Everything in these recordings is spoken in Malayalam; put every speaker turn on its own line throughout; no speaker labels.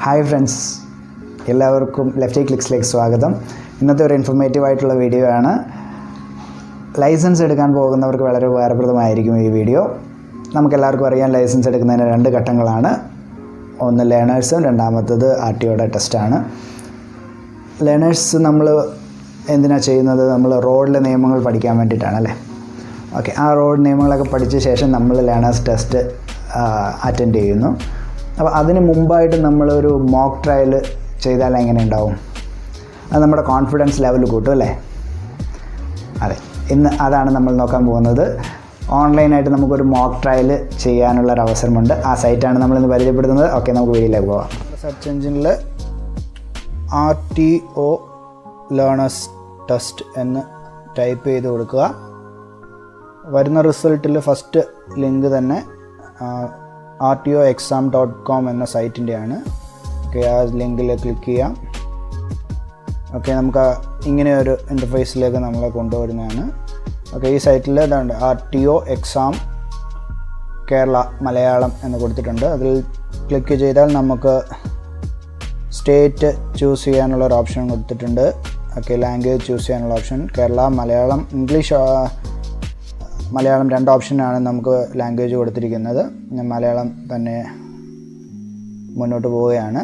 ഹായ് ഫ്രണ്ട്സ് എല്ലാവർക്കും ലെഫ്റ്റ് ക്ലിക്സിലേക്ക് സ്വാഗതം ഇന്നത്തെ ഒരു ഇൻഫർമേറ്റീവ് ആയിട്ടുള്ള വീഡിയോ ആണ് ലൈസൻസ് എടുക്കാൻ പോകുന്നവർക്ക് വളരെ ഉപകാരപ്രദമായിരിക്കും ഈ വീഡിയോ നമുക്കെല്ലാവർക്കും അറിയാം ലൈസൻസ് എടുക്കുന്നതിന് രണ്ട് ഘട്ടങ്ങളാണ് ഒന്ന് ലേണേഴ്സും രണ്ടാമത്തത് ആർ ടി ഒയുടെ ടെസ്റ്റാണ് ലേണേഴ്സ് നമ്മൾ എന്തിനാണ് ചെയ്യുന്നത് നമ്മൾ റോഡിലെ നിയമങ്ങൾ പഠിക്കാൻ വേണ്ടിയിട്ടാണ് അല്ലേ ഓക്കെ ആ റോഡ് നിയമങ്ങളൊക്കെ പഠിച്ച ശേഷം നമ്മൾ ലേണേഴ്സ് ടെസ്റ്റ് അറ്റൻഡ് ചെയ്യുന്നു അപ്പോൾ അതിന് മുമ്പായിട്ട് നമ്മളൊരു മോക്ക് ട്രയൽ ചെയ്താൽ എങ്ങനെ ഉണ്ടാവും അത് നമ്മുടെ കോൺഫിഡൻസ് ലെവൽ കൂട്ടും അല്ലേ അതെ ഇന്ന് അതാണ് നമ്മൾ നോക്കാൻ പോകുന്നത് ഓൺലൈനായിട്ട് നമുക്കൊരു മോക്ക് ട്രയൽ ചെയ്യാനുള്ള ഒരു അവസരമുണ്ട് ആ സൈറ്റാണ് നമ്മളിന്ന് പരിചയപ്പെടുത്തുന്നത് ഓക്കെ നമുക്ക് വീഡിയോയിലേക്ക് പോവാം സെർച്ച് എഞ്ചിനിൽ R T O learners test എന്ന് ടൈപ്പ് ചെയ്ത് കൊടുക്കുക വരുന്ന റിസൾട്ടിൽ ഫസ്റ്റ് ലിങ്ക് തന്നെ R T O exam dot com എന്ന സൈറ്റിൻ്റെയാണ് ഓക്കെ ആ ലിങ്കിൽ ക്ലിക്ക് ചെയ്യാം ഓക്കെ നമുക്ക് ഇങ്ങനെ ഒരു ഇൻ്റർഫേസിലേക്ക് നമ്മളെ കൊണ്ടുവരുന്നതാണ് ഓക്കെ ഈ സൈറ്റിൽ ഇതുണ്ട് R T O exam Kerala Malayalam എന്ന് കൊടുത്തിട്ടുണ്ട് അതിൽ ക്ലിക്ക് ചെയ്താൽ നമുക്ക് സ്റ്റേറ്റ് ചൂസ് ചെയ്യാനുള്ള ഒരു ഓപ്ഷൻ കൊടുത്തിട്ടുണ്ട് ഓക്കെ ലാംഗ്വേജ് ചൂസ് ചെയ്യാനുള്ള ഓപ്ഷൻ കേരള മലയാളം ഇംഗ്ലീഷ് മലയാളം രണ്ട് ഓപ്ഷനാണ് നമുക്ക് ലാംഗ്വേജ് കൊടുത്തിരിക്കുന്നത് ഞാൻ മലയാളം തന്നെ മുന്നോട്ട് പോവുകയാണ്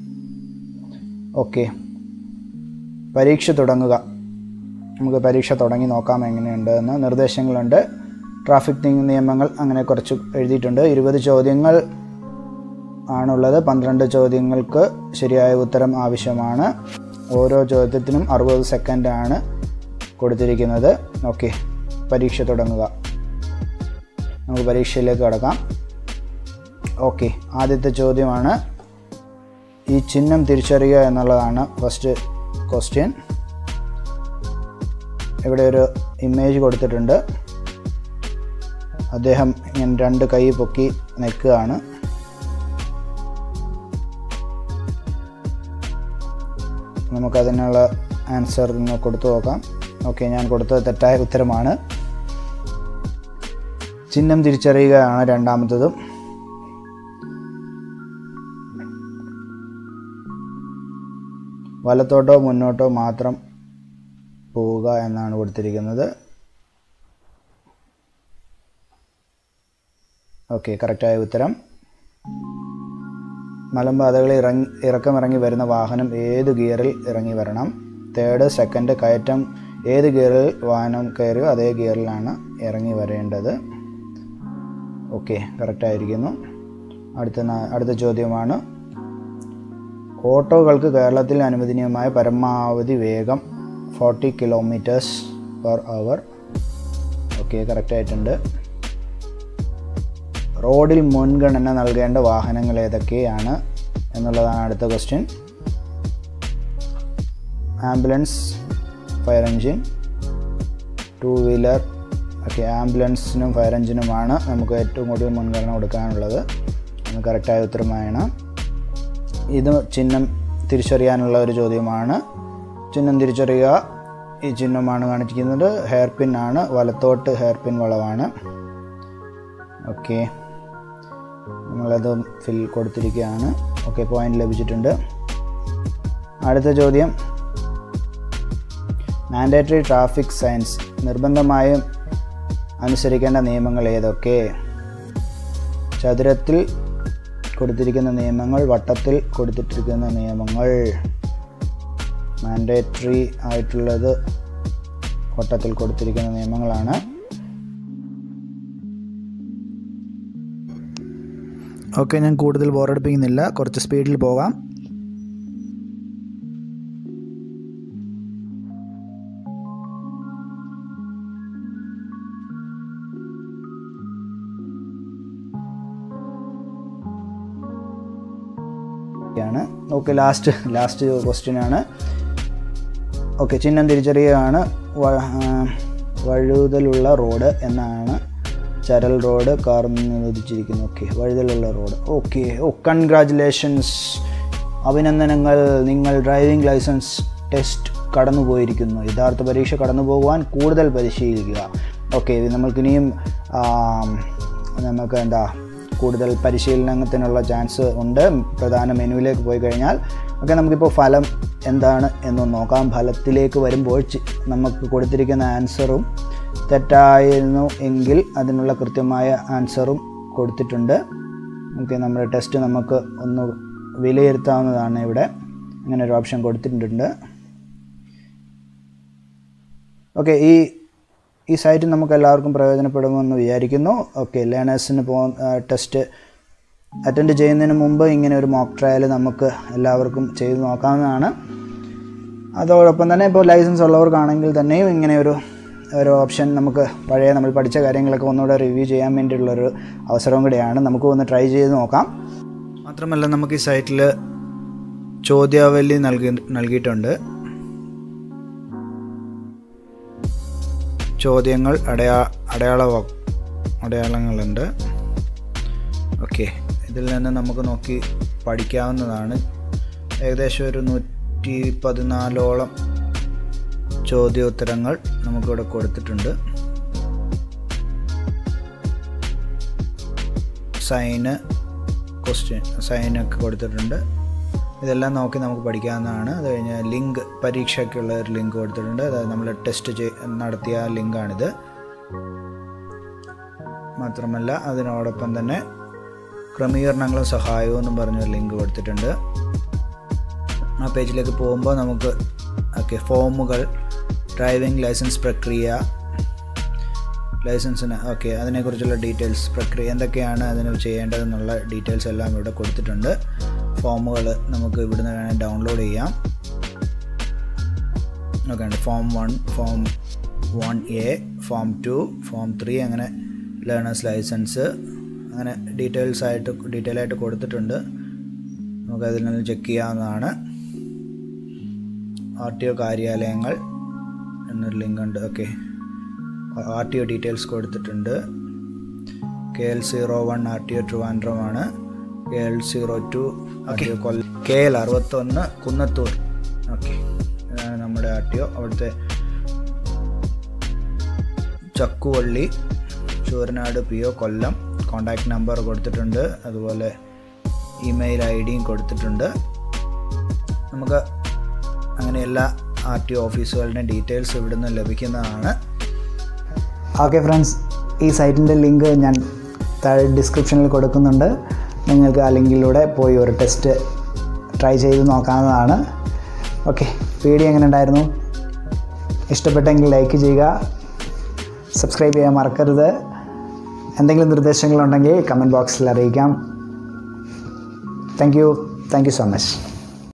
ഓക്കെ പരീക്ഷ തുടങ്ങുക നമുക്ക് പരീക്ഷ തുടങ്ങി നോക്കാം എങ്ങനെയുണ്ട് എന്ന് നിർദ്ദേശങ്ങളുണ്ട് ട്രാഫിക് നിയമങ്ങൾ അങ്ങനെ കുറച്ച് എഴുതിയിട്ടുണ്ട് ഇരുപത് ചോദ്യങ്ങൾ ആണുള്ളത് പന്ത്രണ്ട് ചോദ്യങ്ങൾക്ക് ശരിയായ ഉത്തരം ആവശ്യമാണ് ഓരോ ചോദ്യത്തിനും അറുപത് സെക്കൻഡാണ് കൊടുത്തിരിക്കുന്നത് ഓക്കെ പരീക്ഷ തുടങ്ങുക നമുക്ക് പരീക്ഷയിലേക്ക് കടക്കാം ഓക്കെ ആദ്യത്തെ ചോദ്യമാണ് ഈ ചിഹ്നം തിരിച്ചറിയുക എന്നുള്ളതാണ് ഫസ്റ്റ് ക്വസ്റ്റ്യൻ ഇവിടെ ഒരു ഇമേജ് കൊടുത്തിട്ടുണ്ട് അദ്ദേഹം ഇങ്ങനെ രണ്ട് കൈ പൊക്കി നിൽക്കുകയാണ് നമുക്കതിനുള്ള ആൻസർ ഒന്ന് കൊടുത്തു നോക്കാം ഓക്കെ ഞാൻ കൊടുത്തത് തെറ്റായ ഉത്തരമാണ് ചിഹ്നം തിരിച്ചറിയുകയാണ് രണ്ടാമത്തതും വലത്തോട്ടോ മുന്നോട്ടോ മാത്രം പോവുക എന്നാണ് കൊടുത്തിരിക്കുന്നത് ഓക്കെ കറക്റ്റായ ഉത്തരം മലമ്പാതകളിൽ ഇറങ്ങി ഇറക്കമിറങ്ങി വരുന്ന വാഹനം ഏത് ഗിയറിൽ ഇറങ്ങി വരണം തേർഡ് സെക്കൻഡ് കയറ്റം ഏത് ഗിയറിൽ വാഹനം കയറിയോ അതേ ഗിയറിലാണ് ഇറങ്ങി വരേണ്ടത് ഓക്കെ കറക്റ്റായിരിക്കുന്നു അടുത്ത അടുത്ത ചോദ്യമാണ് ഓട്ടോകൾക്ക് കേരളത്തിൽ അനുവദനീയമായ പരമാവധി വേഗം forty kilometres per hour okay കറക്റ്റായിട്ടുണ്ട് റോഡിൽ മുൻഗണന നൽകേണ്ട വാഹനങ്ങൾ ഏതൊക്കെയാണ് എന്നുള്ളതാണ് അടുത്ത question ambulance fire engine two wheeler okay ആംബുലൻസിനും ഫയർ എഞ്ചിനുമാണ് നമുക്ക് ഏറ്റവും കൂടുതൽ മുൻഗണന കൊടുക്കാനുള്ളത് അത് കറക്റ്റായ ഉത്തരമാണ് ഇത് ചിഹ്നം തിരിച്ചറിയാനുള്ള ഒരു ചോദ്യമാണ് ചിഹ്നം തിരിച്ചറിയുക ഈ ചിഹ്നമാണ് കാണിച്ചിരിക്കുന്നത് ഹെയർ പിൻ ആണ് വലത്തോട്ട് ഹെയർ പിൻ വളവാണ് ഓക്കെ നമ്മളത് ഫിൽ കൊടുത്തിരിക്കുകയാണ് ഓക്കെ പോയിന്റ് ലഭിച്ചിട്ടുണ്ട് അടുത്ത ചോദ്യം മാൻഡേറ്ററി ട്രാഫിക് സയൻസ് നിർബന്ധമായും അനുസരിക്കേണ്ട നിയമങ്ങൾ ഏതൊക്കെ ചതുരത്തിൽ കൊടുത്തിരിക്കുന്ന നിയമങ്ങൾ വട്ടത്തിൽ കൊടുത്തിട്ടിരിക്കുന്ന നിയമങ്ങൾ മാൻഡേറ്ററി ആയിട്ടുള്ളത് വട്ടത്തിൽ കൊടുത്തിരിക്കുന്ന നിയമങ്ങളാണ് ഓക്കെ ഞാൻ കൂടുതൽ ബോറടിപ്പിക്കുന്നില്ല കുറച്ച് സ്പീഡിൽ പോകാം ആണ് ഓക്കെ ലാസ്റ്റ് ലാസ്റ്റ് ക്വസ്റ്റ്യൻ ആണ് ഓക്കെ ചിഹ്നം തിരിച്ചറിയുകയാണ് വഴുതലുള്ള റോഡ് എന്നാണ് ചരൽ റോഡ് കാർ അനുവദിച്ചിരിക്കുന്നു ഓക്കെ വഴുതലുള്ള റോഡ് ഓക്കെ ഓ കൺഗ്രാറ്റുലേഷൻസ് അഭിനന്ദനങ്ങൾ നിങ്ങൾ ഡ്രൈവിംഗ് ലൈസൻസ് ടെസ്റ്റ് കടന്നു പോയിരിക്കുന്നു യഥാർത്ഥ പരീക്ഷ കടന്നു പോകുവാൻ കൂടുതൽ പരിശീലിക്കുക ഓക്കെ നമ്മൾക്കിനിയും നമുക്ക് എന്താ കൂടുതൽ പരിശീലനത്തിനുള്ള ചാൻസ് ഉണ്ട് പ്രധാന മെനുവിലേക്ക് പോയി കഴിഞ്ഞാൽ ഒക്കെ നമുക്കിപ്പോൾ ഫലം എന്താണ് എന്ന് നോക്കാം ഫലത്തിലേക്ക് വരുമ്പോൾ ചി- നമുക്ക് കൊടുത്തിരിക്കുന്ന ആൻസറും തെറ്റായിരുന്നു എങ്കിൽ അതിനുള്ള കൃത്യമായ ആൻസറും കൊടുത്തിട്ടുണ്ട് ഓക്കെ നമ്മുടെ ടെസ്റ്റ് നമുക്ക് ഒന്ന് വിലയിരുത്താവുന്നതാണ് ഇവിടെ അങ്ങനെ ഒരു ഓപ്ഷൻ കൊടുത്തിട്ടുണ്ട് ഓക്കെ ഈ ഈ സൈറ്റ് നമുക്ക് എല്ലാവർക്കും പ്രയോജനപ്പെടുമെന്ന് വിചാരിക്കുന്നു ഓക്കെ ലേണേഴ്സിന് പോ ടെസ്റ്റ് അറ്റൻഡ് ചെയ്യുന്നതിന് മുമ്പ് ഇങ്ങനെ ഒരു മോക്ക് ട്രയൽ നമുക്ക് എല്ലാവർക്കും ചെയ്ത് നോക്കാവുന്നതാണ് അതോടൊപ്പം തന്നെ ഇപ്പോൾ ലൈസൻസ് ഉള്ളവർക്കാണെങ്കിൽ തന്നെയും ഇങ്ങനെ ഒരു ഒരു ഓപ്ഷൻ നമുക്ക് പഴയ നമ്മൾ പഠിച്ച കാര്യങ്ങളൊക്കെ ഒന്നുകൂടെ റിവ്യൂ ചെയ്യാൻ വേണ്ടിയിട്ടുള്ളൊരു അവസരവും കൂടിയാണ് നമുക്ക് ഒന്ന് ട്രൈ ചെയ്ത് നോക്കാം മാത്രമല്ല നമുക്ക് ഈ സൈറ്റിൽ ചോദ്യാവലി നൽകി നൽകിയിട്ടുണ്ട് ചോദ്യങ്ങൾ അടയാ അടയാള വാ- അടയാളങ്ങളുണ്ട് ഓക്കെ ഇതിൽ നിന്ന് നമുക്ക് നോക്കി പഠിക്കാവുന്നതാണ് ഏകദേശം ഒരു നൂറ്റി പതിനാലോളം ചോദ്യോത്തരങ്ങൾ നമുക്കിവിടെ കൊടുത്തിട്ടുണ്ട് സൈന് ക്വസ്റ്റ്യൻ സൈനൊക്കെ കൊടുത്തിട്ടുണ്ട് ഇതെല്ലാം നോക്കി നമുക്ക് പഠിക്കാവുന്നതാണ് അത് കഴിഞ്ഞ് ലിങ്ക് പരീക്ഷയ്ക്കുള്ള ഒരു ലിങ്ക് കൊടുത്തിട്ടുണ്ട് അതായത് നമ്മൾ ടെസ്റ്റ് ചെയ് നടത്തിയ ലിങ്കാണിത് മാത്രമല്ല അതിനോടൊപ്പം തന്നെ ക്രമീകരണങ്ങളും സഹായവും എന്നും പറഞ്ഞൊരു ലിങ്ക് കൊടുത്തിട്ടുണ്ട് ആ പേജിലേക്ക് പോകുമ്പോൾ നമുക്ക് ഓക്കെ ഫോമുകൾ ഡ്രൈവിംഗ് ലൈസൻസ് പ്രക്രിയ ലൈസൻസിന് ഓക്കെ അതിനെക്കുറിച്ചുള്ള ഡീറ്റെയിൽസ് പ്രക്രിയ എന്തൊക്കെയാണ് അതിന് ചെയ്യേണ്ടതെന്നുള്ള ഡീറ്റെയിൽസ് എല്ലാം ഇവിടെ കൊടുത്തിട്ടുണ്ട് ഫോമുകൾ നമുക്ക് ഇവിടുന്ന് വേണമെങ്കിൽ ഡൗൺലോഡ് ചെയ്യാം ഓക്കെ ഉണ്ട് form one form one A form two form three അങ്ങനെ ലേണേഴ്സ് ലൈസൻസ് അങ്ങനെ ഡീറ്റെയിൽസ് ആയിട്ട് ഡീറ്റെയിൽ ആയിട്ട് കൊടുത്തിട്ടുണ്ട് നമുക്ക് അതിൽ നിന്ന് ചെക്ക് ചെയ്യാവുന്നതാണ് ആർ ടി ഒ കാര്യാലയങ്ങൾ എന്നൊരു ലിങ്ക് ഉണ്ട് okay R T O details കൊടുത്തിട്ടുണ്ട് K L zero one R T O ട്രിവാൻഡ്രമാണ് K L zero two R T O Kollam K L അറുപത്തൊന്ന് കുന്നത്തൂർ ഓക്കെ ഇതാണ് നമ്മുടെ ആർ ടി ഒ അവിടുത്തെ Chakkuvalli Chooranad P O Kollam contact number കൊടുത്തിട്ടുണ്ട് അതുപോലെ ഇമെയിൽ ഐ ഡിയും കൊടുത്തിട്ടുണ്ട് നമുക്ക് അങ്ങനെ എല്ലാ ആർ ടി ഓഫീസുകളുടെയും ഡീറ്റെയിൽസ് ഇവിടുന്ന് ലഭിക്കുന്നതാണ് ഓക്കെ ഫ്രണ്ട്സ് ഈ സൈറ്റിൻ്റെ ലിങ്ക് ഞാൻ താഴെ ഡിസ്ക്രിപ്ഷനിൽ കൊടുക്കുന്നുണ്ട് നിങ്ങൾക്ക് ആ ലിങ്കിലൂടെ പോയി ഒരു ടെസ്റ്റ് ട്രൈ ചെയ്ത് നോക്കാവുന്നതാണ് ഓക്കെ വീഡിയോ എങ്ങനെ ഉണ്ടായിരുന്നു ഇഷ്ടപ്പെട്ടെങ്കിൽ ലൈക്ക് ചെയ്യുക സബ്സ്ക്രൈബ് ചെയ്യാൻ മറക്കരുത് എന്തെങ്കിലും നിർദ്ദേശങ്ങളുണ്ടെങ്കിൽ കമൻറ്റ് ബോക്സിൽ അറിയിക്കാം thank you thank you so much